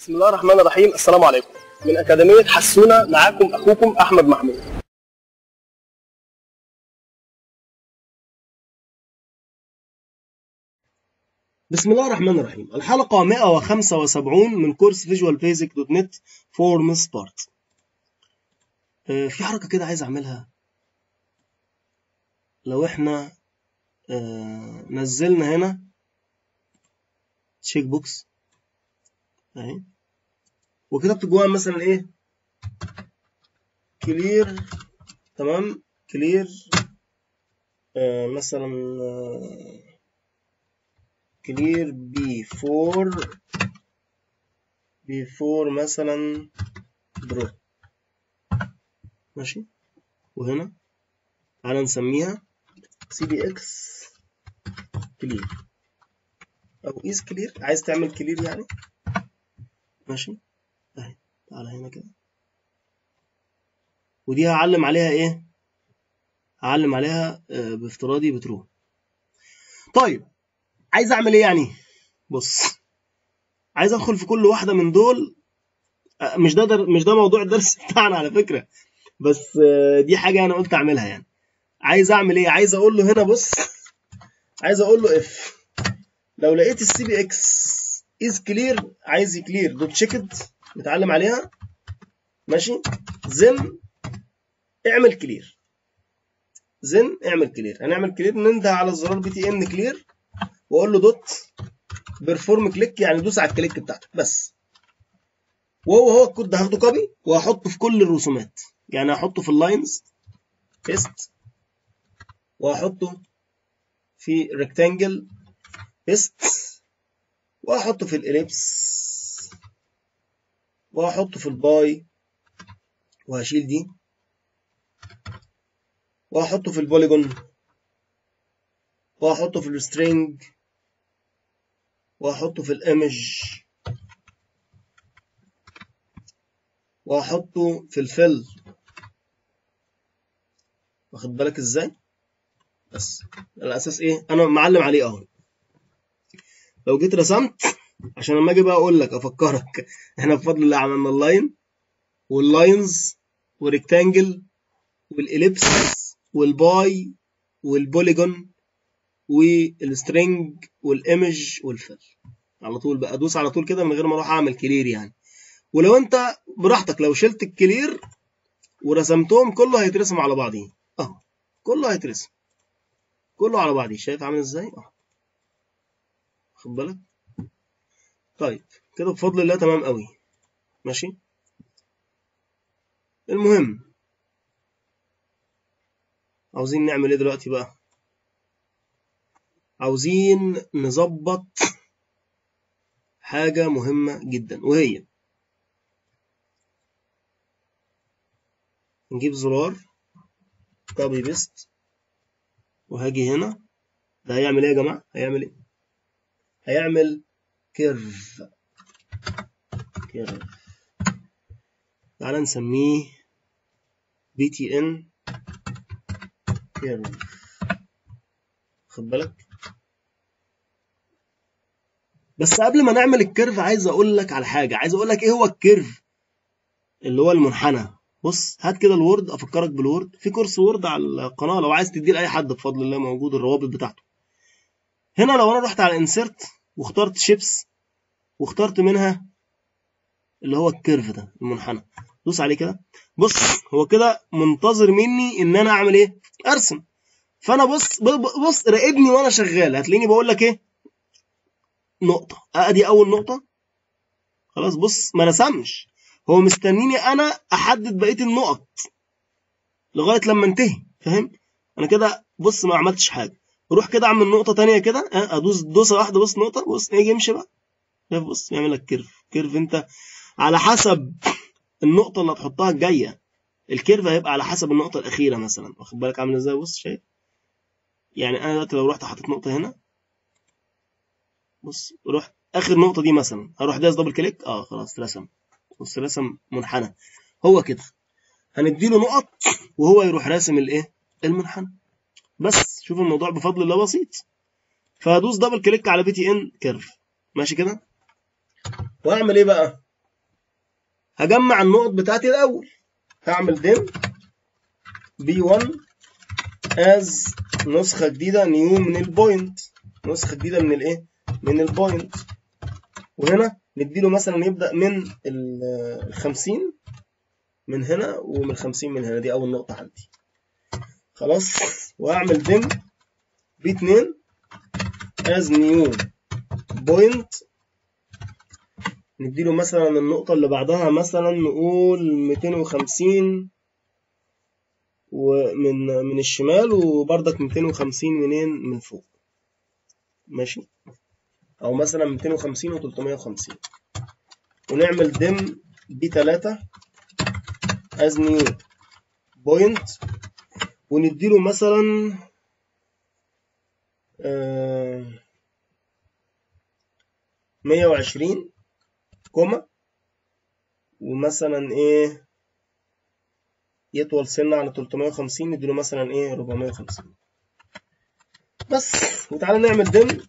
بسم الله الرحمن الرحيم السلام عليكم من أكاديمية حسونة معاكم أخوكم أحمد محمود بسم الله الرحمن الرحيم الحلقة 175 من كورس فيجوال بيزك دوت نت فورمز بارت في حركة كده عايز أعملها لو إحنا آه، نزلنا هنا تشيك بوكس أهي وكتبت جواها مثلا إيه كلير تمام كلير آه مثلا آه clear before before مثلا draw ماشي وهنا تعالى نسميها cdx clear او is clear عايز تعمل clear يعني ماشي اهي تعالى هنا كده ودي هعلم عليها ايه هعلم عليها آه، بافتراضي بترو طيب عايز اعمل ايه يعني بص عايز ادخل في كل واحده من دول آه، مش ده در... مش ده موضوع الدرس بتاعنا على فكره بس آه، دي حاجه انا قلت اعملها يعني عايز اعمل ايه عايز اقول له هنا بص عايز اقول له اف لو لقيت السي بي اكس از كلير عايز كلير دوت تشيكد متعلم عليها ماشي زن اعمل كلير زن اعمل كلير هنعمل كلير ننده على الزرار بي تي ان كلير واقول له دوت بيرفورم كليك يعني دوس على الكليك بتاعته بس وهو هو الكود ده هاخده كوبي وهحطه في كل الرسومات يعني هحطه في اللاينز بيست وهحطه في ريكتانجل بيست وهحطه في الاليبس وهحطه في الباي وهشيل دي وهحطه في البوليجون وهحطه في السترينج وهحطه في الايمج وهحطه في الفل واخد بالك ازاي بس الاساس ايه انا معلم عليه اهو لو جيت رسمت عشان لما اجي بقى اقول لك افكرك احنا بفضل الله عملنا اللاين واللاينز والريكتانجل والاليبس والباي والبوليجون والسترنج والايمج والفل على طول بقى ادوس على طول كده من غير ما اروح اعمل كلير يعني ولو انت براحتك لو شلت الكلير ورسمتهم كله هيترسم على بعضيه اهو كله هيترسم كله على بعضيه شايف عامل ازاي اهو خد بالك طيب كده بفضل الله تمام قوي ماشي المهم عاوزين نعمل ايه دلوقتي بقى عاوزين نظبط حاجة مهمة جدا وهي نجيب زرار كوبي بيست وهاجي هنا ده هيعمل ايه يا جماعة؟ هيعمل ايه؟ هيعمل كيرف كيرف تعالى نسميه بي تي ان كيرف خد بالك بس قبل ما نعمل الكيرف عايز اقول لك على حاجه عايز اقول لك ايه هو الكيرف اللي هو المنحنى بص هات كده الوورد افكرك بالوورد في كورس وورد على القناه لو عايز تديه لاي حد بفضل الله موجود الروابط بتاعته هنا لو انا رحت على انسرت واخترت شيبس واخترت منها اللي هو الكيرف ده المنحنى دوس عليه كده بص هو كده منتظر مني ان انا اعمل ايه ارسم فانا بص بص راقبني وانا شغال هتلاقيني بقول لك ايه نقطه ادي اول نقطه خلاص بص ما رسمش هو مستنيني انا احدد بقيه النقط لغايه لما انتهي فاهم انا كده بص ما عملتش حاجه روح كده اعمل نقطه تانية كده اه، ادوس دوسه واحده بص نقطه بص يجي يمشي بقى شايف بص يعمل لك كيرف كيرف انت على حسب النقطه اللي هتحطها الجايه الكيرف هيبقى على حسب النقطه الاخيره مثلا واخد بالك عامل ازاي بص شايف يعني انا دلوقتي لو رحت حطيت نقطه هنا بص رحت اخر نقطه دي مثلا هروح دايس دبل كليك اه خلاص رسم بص رسم منحنى هو كده هنديله نقط وهو يروح راسم الايه المنحنى بس شوف الموضوع بفضل الله بسيط فهدوس دبل كليك على بي تي ان كيرف ماشي كده واعمل ايه بقى هجمع النقط بتاعتي الاول هعمل ديم بي 1 از نسخه جديده نيو من البوينت نسخه جديده من الايه من البوينت وهنا نديله مثلا يبدا من ال 50 من هنا ومن 50 من هنا دي اول نقطه عندي خلاص وهعمل ديم بي 2 از نيو بوينت نديله مثلا النقطة اللي بعدها مثلا نقول 250 ومن من الشمال وبرضك 250 منين من فوق ماشي او مثلا 250 و350 ونعمل ديم بي 3 از نيو بوينت ونديله مثلا آه 120 كوما ومثلا ايه يطول سنة على 350 نديله مثلا ايه 450 بس وتعالى نعمل دم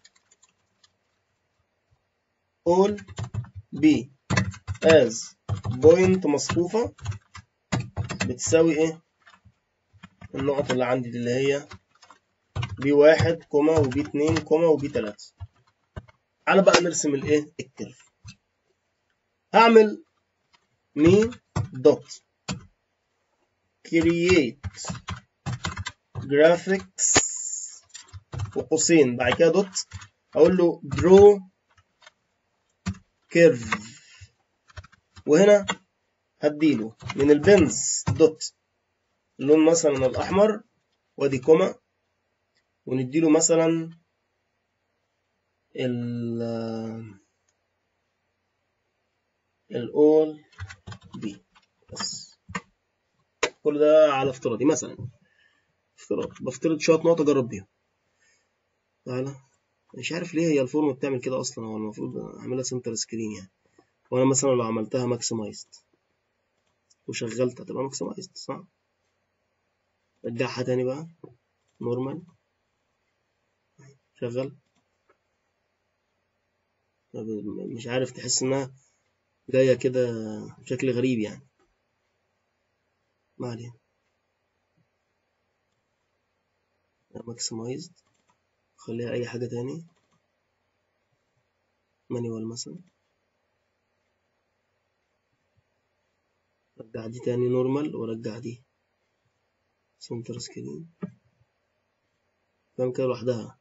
all b as point مصفوفة بتساوي ايه النقط اللي عندي دي اللي هي بي واحد كوما وبي اتنين كوما وبي تلاتة تعالى بقى نرسم الايه الكيرف هعمل مي دوت create graphics وقوسين بعد كده دوت اقول له draw curve وهنا هديله من البنز دوت اللون مثلا الاحمر وادي كوما ونديله مثلا ال الاول بي بس كل ده على افتراضي مثلا افتراض بفترض شويه نقط اجرب بيهم تعالى مش عارف ليه هي الفورم بتعمل كده اصلا هو المفروض اعملها سنتر سكرين يعني وانا مثلا لو عملتها ماكسمايزد وشغلت هتبقى ماكسمايزد صح رجعها تاني بقى نورمال شغل مش عارف تحس انها جاية كده بشكل غريب يعني ما علينا ماكسمايزد خليها اي حاجة تاني مانيوال مثلا رجع دي تاني نورمال ورجع دي سنتر سكرين فاهم كده لوحدها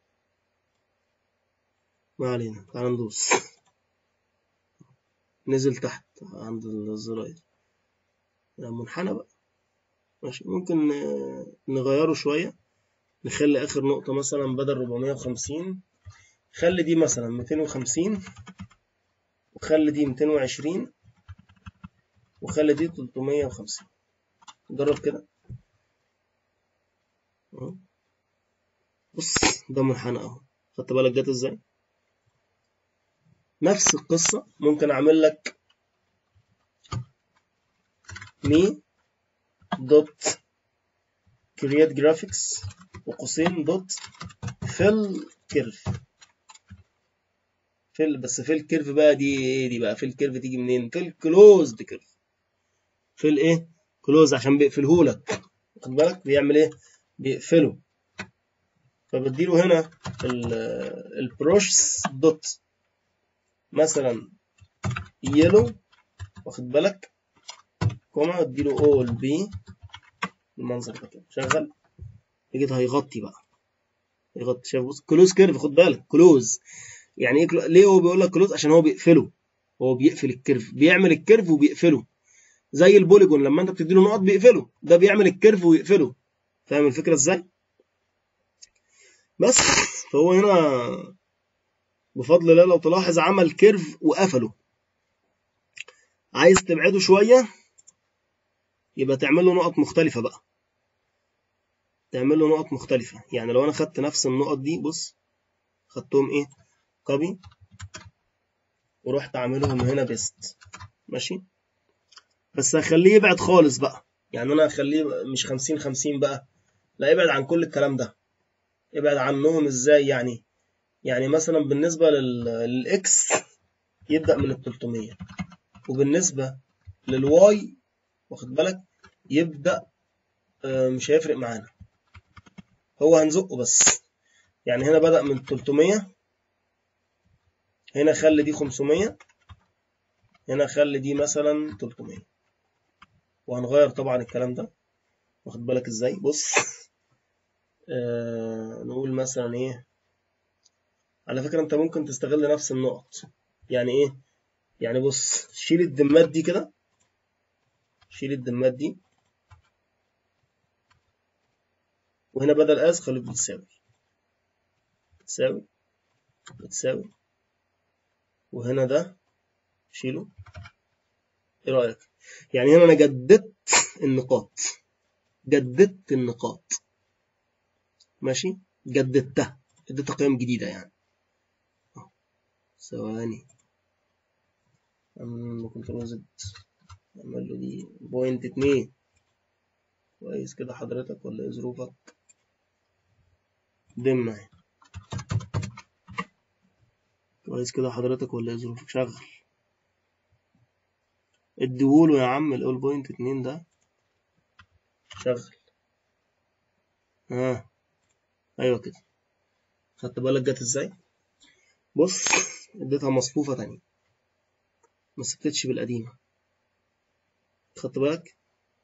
ما علينا تعال ندوس نزل تحت عند الزراير منحنى بقى ماشي ممكن نغيره شوية نخلي آخر نقطة مثلا بدل 450 خلي دي مثلا 250 وخلي دي 220 وخلي دي 350 جرب كده بص ده منحنى اهو خدت بالك جت ازاي نفس القصة ممكن اعمل لك مي دوت كريات جرافيكس وقوسين دوت فيل كيرف فيل بس فيل كيرف بقى دي ايه دي بقى فيل كيرف تيجي منين فيل كلوزد كيرف فيل ايه كلوز عشان بيقفلهولك واخد بالك بيعمل ايه بيقفله فبديله هنا البروش دوت مثلا يلو واخد بالك كوما اديله اول بي المنظر ده كده شغل جيت هيغطي بقى يغطي شايف بص كلوز كيرف خد بالك كلوز يعني ايه كلو... ليه هو بيقول لك كلوز عشان هو بيقفله هو بيقفل الكيرف بيعمل الكيرف وبيقفله زي البوليجون لما انت بتديله نقط بيقفله ده بيعمل الكيرف ويقفله فاهم الفكره ازاي بس فهو هنا بفضل الله لو تلاحظ عمل كيرف وقفله عايز تبعده شويه يبقى تعمل له نقط مختلفه بقى تعمل له نقط مختلفه يعني لو انا خدت نفس النقط دي بص خدتهم ايه كوبي ورحت عاملهم هنا بيست ماشي بس هخليه يبعد خالص بقى يعني انا هخليه مش 50 50 بقى لا ابعد عن كل الكلام ده ابعد عنهم ازاي يعني يعني مثلا بالنسبة لل... للإكس يبدأ من ال 300 وبالنسبة للواي واخد بالك يبدا آه، مش هيفرق معانا هو هنزقه بس يعني هنا بدأ من 300 هنا خلي دي 500 هنا خلي دي مثلا 300 وهنغير طبعا الكلام ده واخد بالك ازاي بص آه نقول مثلا ايه على فكرة انت ممكن تستغل نفس النقط يعني ايه يعني بص شيل الدمات دي كده شيل الدمات دي وهنا بدل اس خليه بتساوي بتساوي بتساوي وهنا ده شيله ايه رأيك يعني هنا انا جددت النقاط جددت النقاط ماشي جددتها اديتها قيم جديدة يعني أهو. ثواني أم كنترول زد نعمل له دي بوينت اتنين كويس كده حضرتك ولا ايه ظروفك دم اهي كويس كده حضرتك ولا ايه ظروفك شغل اديهوله يا عم الاول بوينت اتنين ده شغل ها ايوه كده خدت بالك جت ازاي بص اديتها مصفوفة تانية ما سبتتش بالقديمة خدت بالك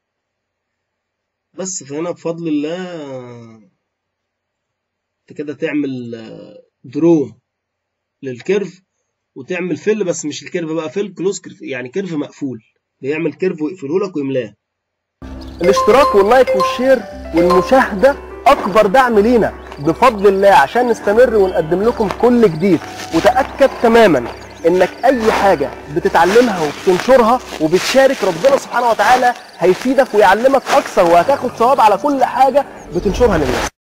بس فهنا بفضل الله انت كده تعمل درو للكيرف وتعمل فيل بس مش الكيرف بقى فيل كلوز كيرف يعني كيرف مقفول بيعمل كيرف ويقفله لك ويملاه الاشتراك واللايك والشير والمشاهدة أكبر دعم لينا بفضل الله عشان نستمر ونقدم لكم كل جديد وتأكد تماما إنك أي حاجة بتتعلمها وبتنشرها وبتشارك ربنا سبحانه وتعالى هيفيدك ويعلمك أكثر وهتاخد ثواب على كل حاجة بتنشرها للناس